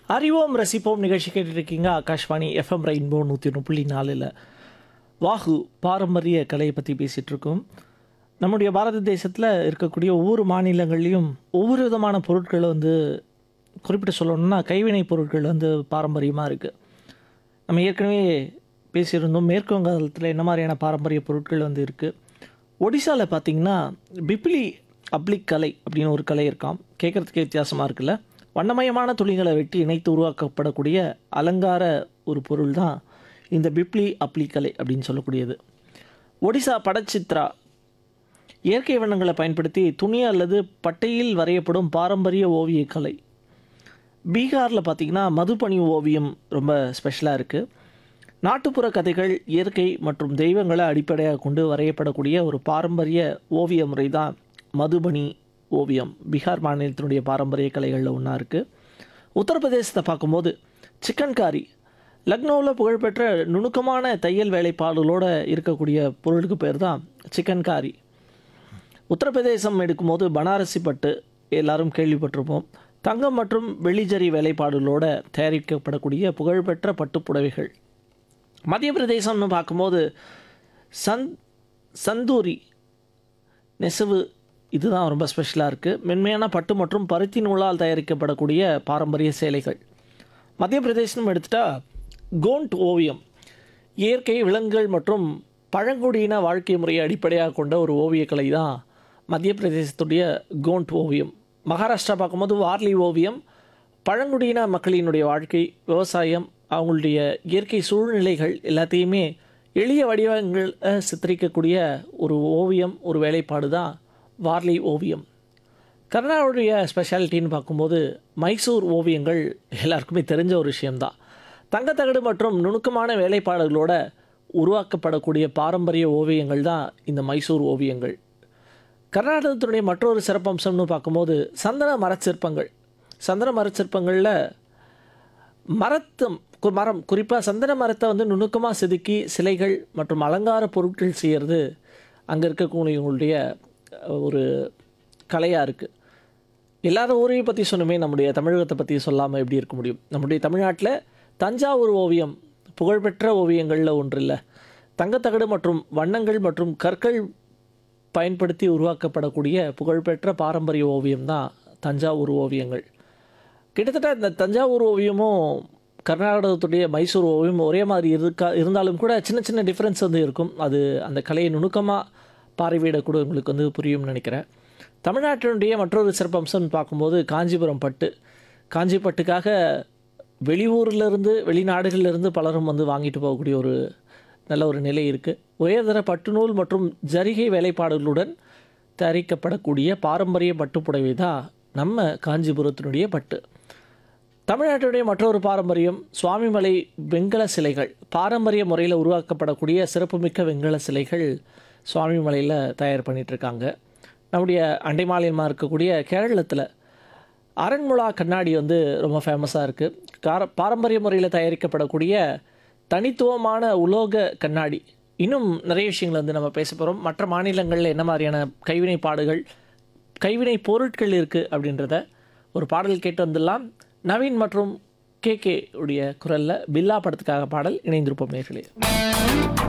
அறிவோம் ரசிப்போம் நிகழ்ச்சி கேட்டுருக்கீங்க ஆகாஷ்வாணி எஃப்எம் ரெயின்போ நூற்றி ஒன்று புள்ளி நாலில் வாகு பாரம்பரிய கலையை பற்றி பேசிகிட்டு இருக்கோம் நம்முடைய பாரத தேசத்தில் இருக்கக்கூடிய ஒவ்வொரு மாநிலங்கள்லேயும் ஒவ்வொரு விதமான பொருட்களை வந்து குறிப்பிட்டு சொல்லணும்னா கைவினைப் பொருட்கள் வந்து பாரம்பரியமாக இருக்குது நம்ம ஏற்கனவே பேசியிருந்தோம் மேற்கு வங்காளத்தில் என்ன மாதிரியான பாரம்பரிய பொருட்கள் வந்து இருக்குது ஒடிசாவில் பார்த்தீங்கன்னா பிப்ளி அப்ளிக் கலை அப்படின்னு ஒரு கலை இருக்காம் கேட்குறதுக்கே வித்தியாசமாக இருக்குல்ல வண்ணமயமான துணிகளை வெட்டி இணைத்து உருவாக்கப்படக்கூடிய அலங்கார ஒரு பொருள் தான் இந்த பிப்ளி அப்ளி கலை அப்படின்னு சொல்லக்கூடியது ஒடிசா படச்சித்ரா இயற்கை வண்ணங்களை பயன்படுத்தி துணி அல்லது பட்டையில் வரையப்படும் பாரம்பரிய ஓவியக் கலை பீகாரில் பார்த்திங்கன்னா மதுபனி ஓவியம் ரொம்ப ஸ்பெஷலாக இருக்குது நாட்டுப்புற கதைகள் இயற்கை மற்றும் தெய்வங்களை அடிப்படையாக கொண்டு வரையப்படக்கூடிய ஒரு பாரம்பரிய ஓவிய முறை தான் மதுபனி ஓவியம் பீகார் மாநிலத்தினுடைய பாரம்பரிய கலைகளில் ஒன்றா இருக்குது உத்தரப்பிரதேசத்தை பார்க்கும்போது சிக்கன்காரி லக்னோவில் புகழ்பெற்ற நுணுக்கமான தையல் வேலைப்பாடுகளோடு இருக்கக்கூடிய பொருளுக்கு பேர் தான் சிக்கன்காரி உத்தரப்பிரதேசம் எடுக்கும்போது பனாரசி பட்டு எல்லாரும் கேள்விப்பட்டிருப்போம் தங்கம் மற்றும் வெளிஜரி வேலைப்பாடுகளோட தயாரிக்கப்படக்கூடிய புகழ்பெற்ற பட்டுப் புடவைகள் மத்திய பிரதேசம்னு பார்க்கும்போது சந் சந்தூரி நெசவு இதுதான் ரொம்ப ஸ்பெஷலாக இருக்குது மென்மையான பட்டு மற்றும் பருத்தி நூலால் தயாரிக்கப்படக்கூடிய பாரம்பரிய சேலைகள் மத்திய பிரதேசம் எடுத்துட்டா கோண்ட் ஓவியம் இயற்கை விலங்குகள் மற்றும் பழங்குடியின வாழ்க்கை முறையை அடிப்படையாக கொண்ட ஒரு ஓவியக்கலை தான் மத்திய பிரதேசத்துடைய கோண்ட் ஓவியம் மகாராஷ்டிரா பார்க்கும்போது வார்லி ஓவியம் பழங்குடியின மக்களினுடைய வாழ்க்கை விவசாயம் அவங்களுடைய இயற்கை சூழ்நிலைகள் எல்லாத்தையுமே எளிய வடிவங்கள் சித்தரிக்கக்கூடிய ஒரு ஓவியம் ஒரு வேலைப்பாடு தான் வார்லி ஓவியம் கர்நாடகாவுடைய ஸ்பெஷாலிட்டின்னு பார்க்கும்போது மைசூர் ஓவியங்கள் எல்லாருக்குமே தெரிஞ்ச ஒரு விஷயம்தான் தங்கத்தகடு மற்றும் நுணுக்கமான வேலைப்பாடுகளோட உருவாக்கப்படக்கூடிய பாரம்பரிய ஓவியங்கள் தான் இந்த மைசூர் ஓவியங்கள் கர்நாடகத்தினுடைய மற்றொரு சிறப்பம்சம்னு பார்க்கும்போது சந்தன மரச்சிற்பங்கள் சந்தன மரச்சிற்பங்களில் மரத்தம் கு- மரம் குறிப்பாக சந்தன மரத்தை வந்து நுணுக்கமாக செதுக்கி சிலைகள் மற்றும் அலங்கார பொருட்கள் செய்கிறது அங்கே இருக்கக்கூடியவங்களுடைய அஹ், ஒரு கலையாக இருக்குது எல்லாரும் ஊரையும் பற்றி சொன்னமே நம்முடைய தமிழகத்தை பற்றி சொல்லாமல் எப்படி இருக்க முடியும் நம்முடைய தமிழ்நாட்டில் தஞ்சாவூர் ஓவியம் புகழ்பெற்ற ஓவியங்களில் ஒன்று இல்லை தங்கத்தகடு மற்றும் வண்ணங்கள் மற்றும் கற்கள் பயன்படுத்தி உருவாக்கப்படக்கூடிய புகழ்பெற்ற பாரம்பரிய ஓவியம் தான் தஞ்சாவூர் ஓவியங்கள் கிட்டத்தட்ட இந்த தஞ்சாவூர் ஓவியமும் கர்நாடகத்துடைய மைசூர் ஓவியம் ஒரே மாதிரி இருக்கா இருந்தாலும் கூட சின்ன சின்ன டிஃப்ரென்ஸ் வந்து இருக்கும் அது அந்த கலையை நுணுக்கமாக பார்வையிடக்கூட உங்களுக்கு வந்து புரியும்னு நினைக்கிறேன் தமிழ்நாட்டினுடைய மற்றொரு சிறப்பம்சம்னு பார்க்கும்போது காஞ்சிபுரம் பட்டு காஞ்சி பட்டுக்காக வெளியூர்லேருந்து வெளிநாடுகள்லேருந்து பலரும் வந்து வாங்கிட்டு போகக்கூடிய ஒரு நல்ல ஒரு நிலை இருக்குது உயர்தர பட்டு நூல் மற்றும் ஜரிகை வேலைப்பாடுகளுடன் தயாரிக்கப்படக்கூடிய பாரம்பரிய பட்டுப்புடவை தான் நம்ம காஞ்சிபுரத்தினுடைய பட்டு தமிழ்நாட்டுடைய மற்றொரு பாரம்பரியம் சுவாமிமலை வெண்கல சிலைகள் பாரம்பரிய முறையில் உருவாக்கப்படக்கூடிய சிறப்புமிக்க வெண்கல சிலைகள் சுவாமிமலையில் தயார் பண்ணிட்டு இருக்காங்க நம்முடைய அண்டை மாநிலமாக இருக்கக்கூடிய கேரளத்தில் அரண்முளா கண்ணாடி வந்து ரொம்ப ஃபேமஸாக இருக்குது கார பாரம்பரிய முறையில் தயாரிக்கப்படக்கூடிய தனித்துவமான உலோக கண்ணாடி இன்னும் நிறைய விஷயங்கள் வந்து நம்ம பேச போகிறோம் மற்ற மாநிலங்களில் என்ன மாதிரியான கைவினை பாடுகள் கைவினை பொருட்கள் இருக்குது அப்படின்றத ஒரு பாடல் கேட்டு வந்துடலாம் நவீன் மற்றும் கே கே உடைய குரலில் பில்லா படத்துக்காக பாடல் இணைந்திருப்போம் நேர்களே